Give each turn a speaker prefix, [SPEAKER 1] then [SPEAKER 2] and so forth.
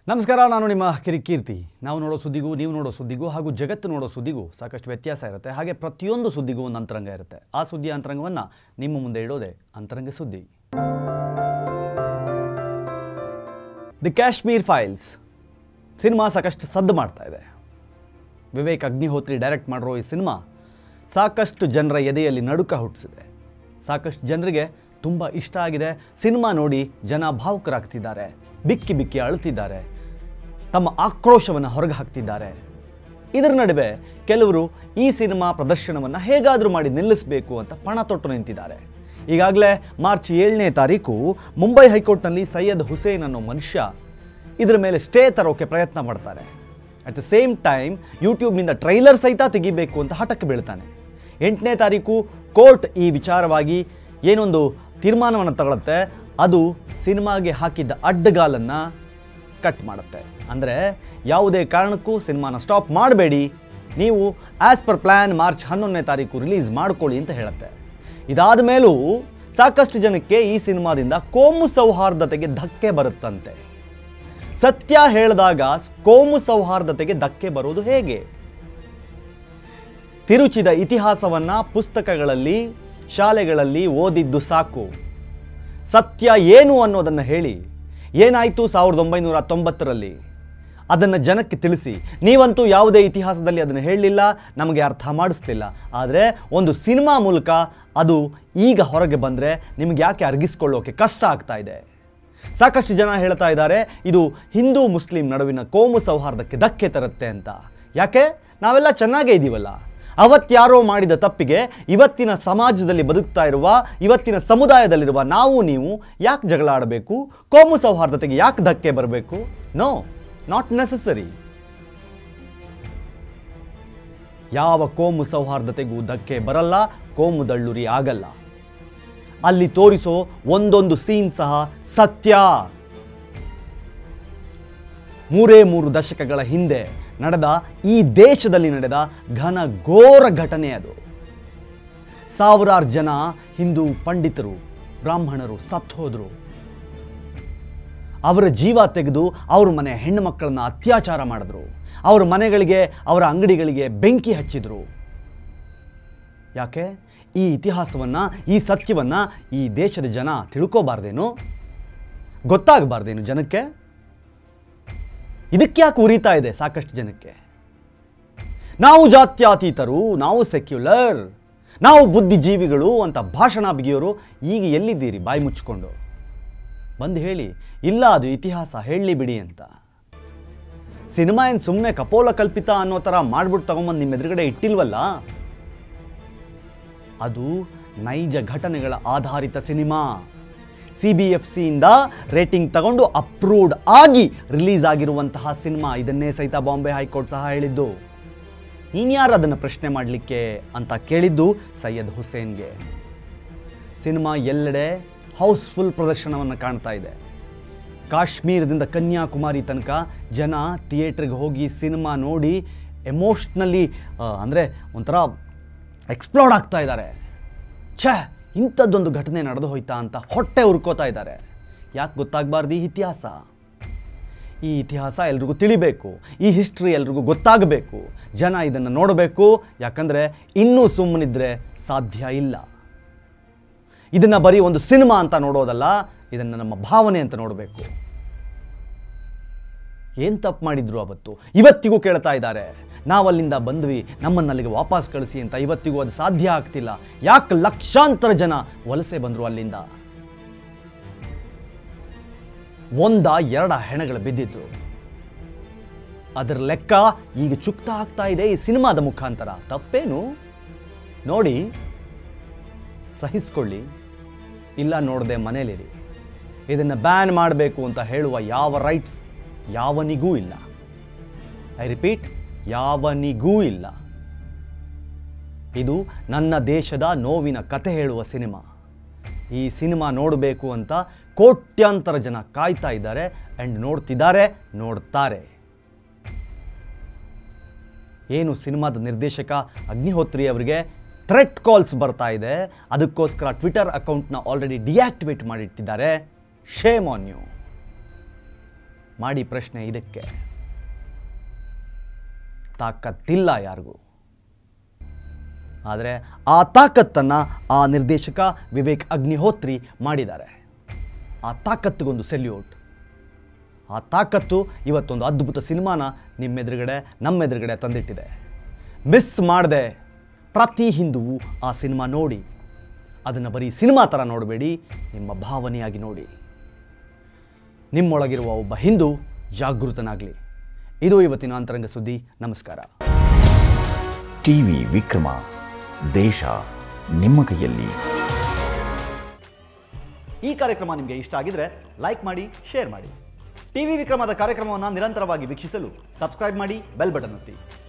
[SPEAKER 1] ನಮಸ್ಕಾರ ನಾನು ನಿಮ್ಮ ಕಿರಿಕೀರ್ತಿ ನಾವು ನೋಡೋ ಸುದ್ದಿಗೂ ನೀವು ನೋಡೋ ಸುದ್ದಿಗೂ ಹಾಗೂ ಜಗತ್ತು ನೋಡೋ ಸುದ್ದಿಗೂ ಸಾಕಷ್ಟು ವ್ಯತ್ಯಾಸ ಇರುತ್ತೆ ಹಾಗೆ ಪ್ರತಿಯೊಂದು ಸುದ್ದಿಗೂ ಒಂದು ಅಂತರಂಗ ಇರುತ್ತೆ ಆ ಸುದ್ದಿಯ ಅಂತರಂಗವನ್ನು ನಿಮ್ಮ ಮುಂದೆ ಇಡೋದೇ ಅಂತರಂಗ ಸುದ್ದಿ ದಿ ಕಾಶ್ಮೀರ್ ಫೈಲ್ಸ್ ಸಿನಿಮಾ ಸಾಕಷ್ಟು ಸದ್ದು ಮಾಡ್ತಾ ಇದೆ ವಿವೇಕ್ ಅಗ್ನಿಹೋತ್ರಿ ಡೈರೆಕ್ಟ್ ಮಾಡಿರೋ ಈ ಸಿನಿಮಾ ಸಾಕಷ್ಟು ಜನರ ಎದೆಯಲ್ಲಿ ನಡುಕ ಹುಟ್ಟಿಸಿದೆ ಸಾಕಷ್ಟು ಜನರಿಗೆ ತುಂಬ ಇಷ್ಟ ಆಗಿದೆ ಸಿನಿಮಾ ನೋಡಿ ಜನ ಭಾವುಕರಾಗ್ತಿದ್ದಾರೆ ಬಿಕ್ಕಿ ಬಿಕ್ಕಿ ಅಳ್ತಿದ್ದಾರೆ ತಮ್ಮ ಆಕ್ರೋಶವನ್ನು ಹೊರಗೆ ಹಾಕ್ತಿದ್ದಾರೆ ಇದರ ನಡುವೆ ಕೆಲವರು ಈ ಸಿನಿಮಾ ಪ್ರದರ್ಶನವನ್ನು ಹೇಗಾದರೂ ಮಾಡಿ ನಿಲ್ಲಿಸಬೇಕು ಅಂತ ಪಣ ತೊಟ್ಟು ನಿಂತಿದ್ದಾರೆ ಈಗಾಗಲೇ ಮಾರ್ಚ್ ಏಳನೇ ತಾರೀಕು ಮುಂಬೈ ಹೈಕೋರ್ಟ್ನಲ್ಲಿ ಸೈಯದ್ ಹುಸೇನ್ ಅನ್ನೋ ಮನುಷ್ಯ ಇದರ ಮೇಲೆ ಸ್ಟೇ ತರೋಕೆ ಪ್ರಯತ್ನ ಮಾಡ್ತಾರೆ ಅಟ್ ದ ಸೇಮ್ ಟೈಮ್ ಯೂಟ್ಯೂಬ್ನಿಂದ ಟ್ರೈಲರ್ ಸಹಿತ ತೆಗಿಬೇಕು ಅಂತ ಹಠಕ್ಕೆ ಬೀಳ್ತಾನೆ ಎಂಟನೇ ತಾರೀಕು ಕೋರ್ಟ್ ಈ ವಿಚಾರವಾಗಿ ಏನೊಂದು ತೀರ್ಮಾನವನ್ನು ತಗೊಳುತ್ತೆ ಅದು ಸಿನಿಮಾಗೆ ಹಾಕಿದ್ದ ಅಡ್ಡಗಾಲನ್ನು ಕಟ್ ಮಾಡುತ್ತೆ ಅಂದರೆ ಯಾವುದೇ ಕಾರಣಕ್ಕೂ ಸಿನಿಮಾನ ಸ್ಟಾಪ್ ಮಾಡಬೇಡಿ ನೀವು ಆ್ಯಸ್ ಪರ್ ಪ್ಲ್ಯಾನ್ ಮಾರ್ಚ್ ಹನ್ನೊಂದನೇ ತಾರೀಕು ರಿಲೀಸ್ ಮಾಡ್ಕೊಳ್ಳಿ ಅಂತ ಹೇಳುತ್ತೆ ಇದಾದ ಮೇಲೂ ಸಾಕಷ್ಟು ಜನಕ್ಕೆ ಈ ಸಿನಿಮಾದಿಂದ ಕೋಮು ಸೌಹಾರ್ದತೆಗೆ ಧಕ್ಕೆ ಬರುತ್ತಂತೆ ಸತ್ಯ ಹೇಳಿದಾಗ ಕೋಮು ಸೌಹಾರ್ದತೆಗೆ ಧಕ್ಕೆ ಬರೋದು ಹೇಗೆ ತಿರುಚಿದ ಇತಿಹಾಸವನ್ನ ಪುಸ್ತಕಗಳಲ್ಲಿ ಶಾಲೆಗಳಲ್ಲಿ ಓದಿದ್ದು ಸಾಕು ಸತ್ಯ ಏನು ಅನ್ನೋದನ್ನು ಹೇಳಿ ಏನಾಯಿತು ಸಾವಿರದ ಒಂಬೈನೂರ ತೊಂಬತ್ತರಲ್ಲಿ ಅದನ್ನು ಜನಕ್ಕೆ ತಿಳಿಸಿ ನೀವಂತೂ ಯಾವುದೇ ಇತಿಹಾಸದಲ್ಲಿ ಅದನ್ನು ಹೇಳಲಿಲ್ಲ ನಮಗೆ ಅರ್ಥ ಮಾಡಿಸ್ಲಿಲ್ಲ ಆದರೆ ಒಂದು ಸಿನಿಮಾ ಮೂಲಕ ಅದು ಈಗ ಹೊರಗೆ ಬಂದರೆ ನಿಮಗೆ ಯಾಕೆ ಅರ್ಗಿಸ್ಕೊಳ್ಳೋಕೆ ಕಷ್ಟ ಆಗ್ತಾ ಇದೆ ಸಾಕಷ್ಟು ಜನ ಹೇಳ್ತಾ ಇದ್ದಾರೆ ಇದು ಹಿಂದೂ ಮುಸ್ಲಿಂ ನಡುವಿನ ಕೋಮು ಸೌಹಾರ್ದಕ್ಕೆ ಧಕ್ಕೆ ತರುತ್ತೆ ಅಂತ ಯಾಕೆ ನಾವೆಲ್ಲ ಚೆನ್ನಾಗೇ ಇದ್ದೀವಲ್ಲ ಅವತ್ಯಾರೋ ಮಾಡಿದ ತಪ್ಪಿಗೆ ಇವತ್ತಿನ ಸಮಾಜದಲ್ಲಿ ಬದುಕ್ತಾ ಇರುವ ಇವತ್ತಿನ ಸಮುದಾಯದಲ್ಲಿರುವ ನಾವು ನೀವು ಯಾಕೆ ಜಗಳ ಆಡಬೇಕು ಕೋಮು ಸೌಹಾರ್ದತೆಗೆ ಯಾಕೆ ಧಕ್ಕೆ ಬರಬೇಕು ನೋ ನಾಟ್ ನೆಸಸರಿ ಯಾವ ಕೋಮು ಸೌಹಾರ್ದತೆಗೂ ಧಕ್ಕೆ ಬರಲ್ಲ ಕೋಮು ದಳ್ಳುರಿ ಆಗಲ್ಲ ಅಲ್ಲಿ ತೋರಿಸೋ ಒಂದೊಂದು ಸೀನ್ ಸಹ ಸತ್ಯ ಮೂರೇ ಮೂರು ದಶಕಗಳ ಹಿಂದೆ ನಡೆದ ಈ ದೇಶದಲ್ಲಿ ನಡೆದ ಘನ ಘೋರ ಘಟನೆ ಅದು ಸಾವಿರಾರು ಜನ ಹಿಂದೂ ಪಂಡಿತರು ಬ್ರಾಹ್ಮಣರು ಸತ್ತು ಹೋದರು ಅವರ ಜೀವ ತೆಗೆದು ಅವ್ರ ಮನೆ ಹೆಣ್ಣು ಮಕ್ಕಳನ್ನ ಅತ್ಯಾಚಾರ ಮಾಡಿದ್ರು ಅವ್ರ ಮನೆಗಳಿಗೆ ಅವರ ಅಂಗಡಿಗಳಿಗೆ ಬೆಂಕಿ ಹಚ್ಚಿದ್ರು ಯಾಕೆ ಈ ಇತಿಹಾಸವನ್ನು ಈ ಸತ್ಯವನ್ನು ಈ ದೇಶದ ಜನ ತಿಳ್ಕೋಬಾರ್ದೇನು ಗೊತ್ತಾಗಬಾರ್ದೇನು ಜನಕ್ಕೆ ಇದಕ್ಕೆ ಯಾಕೆ ಉರಿತಾ ಇದೆ ಸಾಕಷ್ಟು ಜನಕ್ಕೆ ನಾವು ಜಾತ್ಯತೀತರು ನಾವು ಸೆಕ್ಯುಲರ್ ನಾವು ಬುದ್ಧಿಜೀವಿಗಳು ಅಂತ ಭಾಷಣ ಬಿಗಿಯೋರು ಈಗ ಎಲ್ಲಿದ್ದೀರಿ ಬಾಯಿ ಮುಚ್ಕೊಂಡು ಬಂದು ಹೇಳಿ ಇಲ್ಲ ಅದು ಇತಿಹಾಸ ಹೇಳಲಿ ಬಿಡಿ ಅಂತ ಸಿನಿಮಾ ಏನು ಸುಮ್ಮನೆ ಕಪೋಲ ಕಲ್ಪಿತ ಅನ್ನೋ ಥರ ಮಾಡ್ಬಿಟ್ಟು ತಗೊಂಬಂದು ನಿಮ್ಮ ಎದುರುಗಡೆ ಇಟ್ಟಿಲ್ವಲ್ಲ ಅದು ನೈಜ ಘಟನೆಗಳ ಆಧಾರಿತ ಸಿನಿಮಾ ಸಿ ಬಿ ಎಫ್ ಸಿಯಿಂದ ರೇಟಿಂಗ್ ತಗೊಂಡು ಅಪ್ರೂವ್ಡ್ ಆಗಿ ರಿಲೀಸ್ ಆಗಿರುವಂತಹ ಸಿನಿಮಾ ಇದನ್ನೇ ಸಹಿತ ಬಾಂಬೆ ಹೈಕೋರ್ಟ್ ಸಹ ಹೇಳಿದ್ದು ಇನ್ಯಾರು ಅದನ್ನು ಪ್ರಶ್ನೆ ಮಾಡಲಿಕ್ಕೆ ಅಂತ ಕೇಳಿದ್ದು ಸೈಯದ್ ಹುಸೇನ್ಗೆ ಸಿನಿಮಾ ಎಲ್ಲೆಡೆ ಹೌಸ್ಫುಲ್ ಪ್ರದರ್ಶನವನ್ನು ಕಾಣ್ತಾ ಇದೆ ಕಾಶ್ಮೀರದಿಂದ ಕನ್ಯಾಕುಮಾರಿ ತನಕ ಜನ ಥಿಯೇಟ್ರಿಗೆ ಹೋಗಿ ಸಿನಿಮಾ ನೋಡಿ ಎಮೋಷ್ನಲಿ ಅಂದರೆ ಒಂಥರ ಎಕ್ಸ್ಪ್ಲೋರ್ಡ್ ಆಗ್ತಾ ಇದ್ದಾರೆ ಛೇ ಇಂಥದ್ದೊಂದು ಘಟನೆ ನಡೆದು ಹೋಯ್ತಾ ಅಂತ ಹೊಟ್ಟೆ ಉರ್ಕೋತಾ ಇದ್ದಾರೆ ಯಾಕೆ ಗೊತ್ತಾಗಬಾರ್ದು ಈ ಇತಿಹಾಸ ಈ ಇತಿಹಾಸ ಎಲ್ರಿಗೂ ತಿಳಿಬೇಕು ಈ ಹಿಸ್ಟ್ರಿ ಎಲ್ರಿಗೂ ಗೊತ್ತಾಗಬೇಕು ಜನ ಇದನ್ನು ನೋಡಬೇಕು ಯಾಕಂದರೆ ಇನ್ನೂ ಸುಮ್ಮನಿದ್ರೆ ಸಾಧ್ಯ ಇಲ್ಲ ಇದನ್ನು ಬರೀ ಒಂದು ಸಿನಿಮಾ ಅಂತ ನೋಡೋದಲ್ಲ ಇದನ್ನು ನಮ್ಮ ಭಾವನೆ ಅಂತ ನೋಡಬೇಕು ಏನು ತಪ್ಪು ಮಾಡಿದ್ರು ಅವತ್ತು ಇವತ್ತಿಗೂ ಕೇಳ್ತಾ ಇದ್ದಾರೆ ನಾವಲ್ಲಿಂದ ಬಂದ್ವಿ ನಮ್ಮನ್ನು ಅಲ್ಲಿಗೆ ವಾಪಸ್ ಕಳಿಸಿ ಅಂತ ಇವತ್ತಿಗೂ ಅದು ಸಾಧ್ಯ ಆಗ್ತಿಲ್ಲ ಯಾಕೆ ಲಕ್ಷಾಂತರ ಜನ ವಲಸೆ ಬಂದರು ಅಲ್ಲಿಂದ ಒಂದ ಎರಡ ಹೆಣಗಳು ಬಿದ್ದಿದ್ರು ಅದರ ಲೆಕ್ಕ ಈಗ ಚುಕ್ತ ಆಗ್ತಾ ಇದೆ ಈ ಸಿನಿಮಾದ ಮುಖಾಂತರ ತಪ್ಪೇನು ನೋಡಿ ಸಹಿಸ್ಕೊಳ್ಳಿ ಇಲ್ಲ ನೋಡದೆ ಮನೇಲಿರಿ ಇದನ್ನು ಬ್ಯಾನ್ ಮಾಡಬೇಕು ಅಂತ ಹೇಳುವ ಯಾವ ರೈಟ್ಸ್ ಯಾವನಿಗೂ ಇಲ್ಲ ಐ ರಿಪೀಟ್ ಯಾವನಿಗೂ ಇಲ್ಲ ಇದು ನನ್ನ ದೇಶದ ನೋವಿನ ಕತೆ ಹೇಳುವ ಸಿನಿಮಾ ಈ ಸಿನಿಮಾ ನೋಡಬೇಕು ಅಂತ ಕೋಟ್ಯಾಂತರ ಜನ ಕಾಯ್ತಾ ಇದ್ದಾರೆ ಆ್ಯಂಡ್ ನೋಡ್ತಿದ್ದಾರೆ ನೋಡ್ತಾರೆ ಏನು ಸಿನಿಮಾದ ನಿರ್ದೇಶಕ ಅಗ್ನಿಹೋತ್ರಿ ಅವರಿಗೆ ಥ್ರೆಟ್ ಕಾಲ್ಸ್ ಬರ್ತಾ ಇದೆ ಅದಕ್ಕೋಸ್ಕರ ಟ್ವಿಟರ್ ಅಕೌಂಟ್ನ ಆಲ್ರೆಡಿ ಡಿಯಾಕ್ಟಿವೇಟ್ ಮಾಡಿಟ್ಟಿದ್ದಾರೆ ಶೇಮ್ ಆನ್ ಯು ಮಾಡಿ ಪ್ರಶ್ನೆ ಇದಕ್ಕೆ ತಾಕತ್ತಿಲ್ಲ ಯಾರಿಗೂ ಆದರೆ ಆ ತಾಕತ್ತನ್ನು ಆ ನಿರ್ದೇಶಕ ವಿವೇಕ್ ಅಗ್ನಿಹೋತ್ರಿ ಮಾಡಿದ್ದಾರೆ ಆ ತಾಕತ್ತಿಗೊಂದು ಸೆಲ್ಯೂಟ್ ಆ ತಾಕತ್ತು ಇವತ್ತೊಂದು ಅದ್ಭುತ ಸಿನಿಮಾನ ನಿಮ್ಮೆದುರುಗಡೆ ನಮ್ಮೆದುರುಗಡೆ ತಂದಿಟ್ಟಿದೆ ಮಿಸ್ ಮಾಡದೆ ಪ್ರತಿ ಹಿಂದುವು ಆ ಸಿನಿಮಾ ನೋಡಿ ಅದನ್ನು ಬರೀ ಸಿನಿಮಾ ಥರ ನೋಡಬೇಡಿ ನಿಮ್ಮ ಭಾವನೆಯಾಗಿ ನೋಡಿ ನಿಮ್ಮೊಳಗಿರುವ ಒಬ್ಬ ಹಿಂದೂ ಜಾಗೃತನಾಗಲಿ ಇದು ಇವತ್ತಿನ ಅಂತರಂಗ ಸುದ್ದಿ ನಮಸ್ಕಾರ
[SPEAKER 2] ಟಿವಿ ವಿಕ್ರಮ ದೇಶ ನಿಮ್ಮ ಕೈಯಲ್ಲಿ
[SPEAKER 1] ಈ ಕಾರ್ಯಕ್ರಮ ನಿಮಗೆ ಇಷ್ಟ ಆಗಿದ್ರೆ ಲೈಕ್ ಮಾಡಿ ಶೇರ್ ಮಾಡಿ ಟಿವಿ ವಿಕ್ರಮದ ಕಾರ್ಯಕ್ರಮವನ್ನು ನಿರಂತರವಾಗಿ ವೀಕ್ಷಿಸಲು ಸಬ್ಸ್ಕ್ರೈಬ್ ಮಾಡಿ ಬೆಲ್ ಬಟನ್ ಒತ್ತಿ